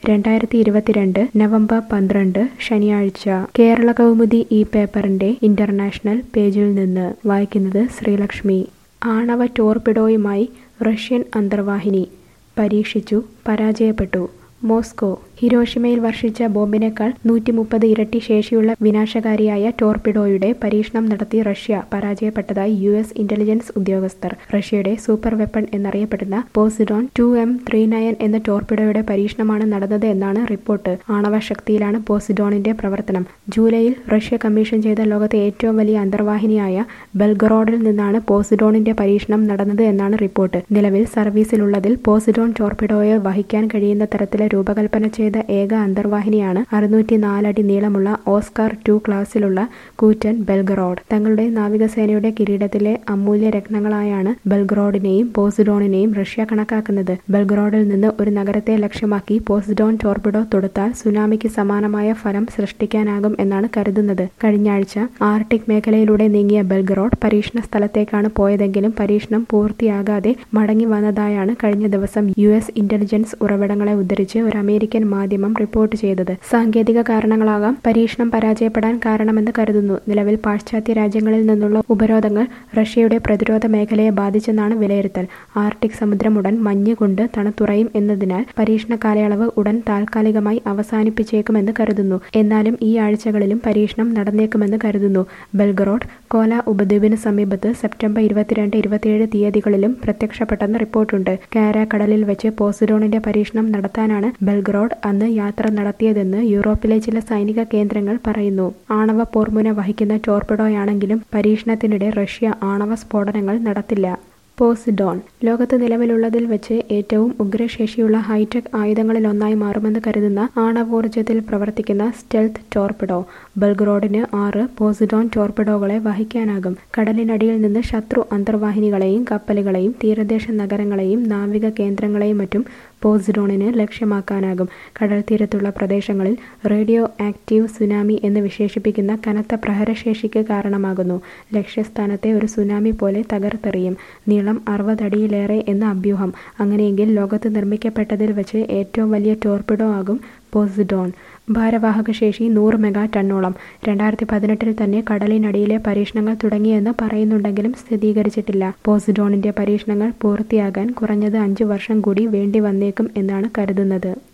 രണ്ടായിരത്തി ഇരുപത്തിരണ്ട് നവംബർ പന്ത്രണ്ട് ശനിയാഴ്ച കേരള കൗമുദി ഈ പേപ്പറിന്റെ ഇന്റർനാഷണൽ പേജിൽ നിന്ന് വായിക്കുന്നത് ശ്രീലക്ഷ്മി ആണവ ടോർപിഡോയുമായി റഷ്യൻ അന്തർവാഹിനി പരീക്ഷിച്ചു പരാജയപ്പെട്ടു മോസ്കോ ഹിരോഷിമയിൽ വർഷിച്ച ബോംബിനേക്കാൾ നൂറ്റി മുപ്പത് ഇരട്ടി ശേഷിയുള്ള വിനാശകാരിയായ ടോർപിഡോയുടെ പരീക്ഷണം നടത്തി റഷ്യ പരാജയപ്പെട്ടതായി യു എസ് ഇന്റലിജൻസ് ഉദ്യോഗസ്ഥർ റഷ്യയുടെ സൂപ്പർ വെപ്പൺ എന്നറിയപ്പെടുന്ന Poseidon two M three nine എന്ന ടോർപിഡോയുടെ പരീക്ഷണമാണ് നടന്നത് എന്നാണ് റിപ്പോർട്ട് ആണവ ശക്തിയിലാണ് പോസിഡോണിന്റെ പ്രവർത്തനം ജൂലൈയിൽ റഷ്യ കമ്മീഷൻ ചെയ്ത ലോകത്തെ ഏറ്റവും വലിയ അന്തർവാഹിനിയായ ബെൽഗറോഡിൽ നിന്നാണ് പോസിഡോണിന്റെ പരീക്ഷണം നടന്നത് എന്നാണ് റിപ്പോർട്ട് നിലവിൽ സർവീസിലുള്ളതിൽ പോസിഡോൺ ടോർപിഡോയെ വഹിക്കാൻ കഴിയുന്ന തരത്തിലെ രൂപകൽപ്പന ചെയ്ത ഏക അന്തർവാഹിനിയാണ് അറുന്നൂറ്റി നാലടി നീളമുള്ള ഓസ്കാർ ടു ക്ലാസ്സിലുള്ള കൂറ്റൻ ബെൽഗറോഡ് തങ്ങളുടെ നാവികസേനയുടെ കിരീടത്തിലെ അമൂല്യ രത്നങ്ങളായാണ് ബെൽഗ്രോഡിനെയും പോസിഡോണിനെയും റഷ്യ കണക്കാക്കുന്നത് ബെൽഗ്രോഡിൽ നിന്ന് ഒരു നഗരത്തെ ലക്ഷ്യമാക്കി പോസിഡോൺ ടോർപിഡോ തൊടുത്താൽ സുനാമിക്ക് സമാനമായ ഫലം സൃഷ്ടിക്കാനാകും എന്നാണ് കരുതുന്നത് കഴിഞ്ഞ ആഴ്ച ആർട്ടിക് മേഖലയിലൂടെ നീങ്ങിയ ബെൽഗ്രോഡ് പരീക്ഷണ സ്ഥലത്തേക്കാണ് പോയതെങ്കിലും പരീക്ഷണം പൂർത്തിയാകാതെ മടങ്ങി വന്നതായാണ് കഴിഞ്ഞ ദിവസം യു എസ് ഇന്റലിജൻസ് ഉറവിടങ്ങളെ ഉദ്ധരിച്ച് ഒരു അമേരിക്കൻ മാധ്യമം റിപ്പോർട്ട് ചെയ്തത് സാങ്കേതിക കാരണങ്ങളാകാം പരീക്ഷണം പരാജയപ്പെടാൻ കാരണമെന്ന് കരുതുന്നു നിലവിൽ പാശ്ചാത്യ രാജ്യങ്ങളിൽ നിന്നുള്ള ഉപരോധങ്ങൾ റഷ്യയുടെ പ്രതിരോധ മേഖലയെ ബാധിച്ചെന്നാണ് വിലയിരുത്തൽ ആർട്ടിക് സമുദ്രം ഉടൻ മഞ്ഞ് കൊണ്ട് തണുത്തുറയും എന്നതിനാൽ പരീക്ഷണ കാലയളവ് ഉടൻ താൽക്കാലികമായി അവസാനിപ്പിച്ചേക്കുമെന്ന് കരുതുന്നു എന്നാലും ഈ ആഴ്ചകളിലും പരീക്ഷണം നടന്നേക്കുമെന്ന് കരുതുന്നു ബെൽഗറോഡ് കോല ഉപദ്വീപിന് സമീപത്ത് സെപ്റ്റംബർ ഇരുപത്തിരണ്ട് ഇരുപത്തിയേഴ് തീയതികളിലും പ്രത്യക്ഷപ്പെട്ടെന്ന് റിപ്പോർട്ടുണ്ട് കാര കടലിൽ വെച്ച് പോസിഡോണിന്റെ പരീക്ഷണം നടത്താനാണ് ബെൽഗ്രോഡ് അന്ന് യാത്ര നടത്തിയതെന്ന് യൂറോപ്പിലെ ചില സൈനിക കേന്ദ്രങ്ങൾ പറയുന്നു ആണവ പോർമുന വഹിക്കുന്ന ടോർപിഡോയാണെങ്കിലും പരീക്ഷണത്തിനിടെ റഷ്യ ആണവ സ്ഫോടനങ്ങൾ നടത്തില്ല പോസിഡോൺ ലോകത്ത് നിലവിലുള്ളതിൽ വെച്ച് ഏറ്റവും ഉഗ്രശേഷിയുള്ള ഹൈടെക് ആയുധങ്ങളിലൊന്നായി മാറുമെന്ന് കരുതുന്ന ആണവോർജ്ജത്തിൽ പ്രവർത്തിക്കുന്ന സ്റ്റെൽത്ത് ടോർപിഡോ ബെൽഗ്രോഡിന് ആറ് പോസിഡോൺ ടോർപിഡോകളെ വഹിക്കാനാകും കടലിനടിയിൽ നിന്ന് ശത്രു അന്തർവാഹിനികളെയും കപ്പലുകളെയും തീരദേശ നഗരങ്ങളെയും നാവിക കേന്ദ്രങ്ങളെയും മറ്റും പോസിഡോണിന് ലക്ഷ്യമാക്കാനാകും കടൽ തീരത്തുള്ള പ്രദേശങ്ങളിൽ റേഡിയോ ആക്റ്റീവ് സുനാമി എന്ന് വിശേഷിപ്പിക്കുന്ന കനത്ത പ്രഹരശേഷിക്ക് കാരണമാകുന്നു ലക്ഷ്യസ്ഥാനത്തെ ഒരു സുനാമി പോലെ തകർത്തെറിയും നീളം അറുപതടിയിലേറെ എന്ന അഭ്യൂഹം അങ്ങനെയെങ്കിൽ ലോകത്ത് നിർമ്മിക്കപ്പെട്ടതിൽ വെച്ച് ഏറ്റവും വലിയ ടോർപിഡോ ആകും പോസിഡോൺ ഭാരവാഹക ശേഷി നൂറ് മെഗാ ടണ്ണോളം രണ്ടായിരത്തി പതിനെട്ടിൽ തന്നെ കടലിനടിയിലെ പരീക്ഷണങ്ങൾ തുടങ്ങിയെന്ന് പറയുന്നുണ്ടെങ്കിലും സ്ഥിരീകരിച്ചിട്ടില്ല പോസിഡോണിന്റെ പരീക്ഷണങ്ങൾ പൂർത്തിയാകാൻ കുറഞ്ഞത് അഞ്ച് വർഷം കൂടി വേണ്ടി വന്നേക്കും എന്നാണ് കരുതുന്നത്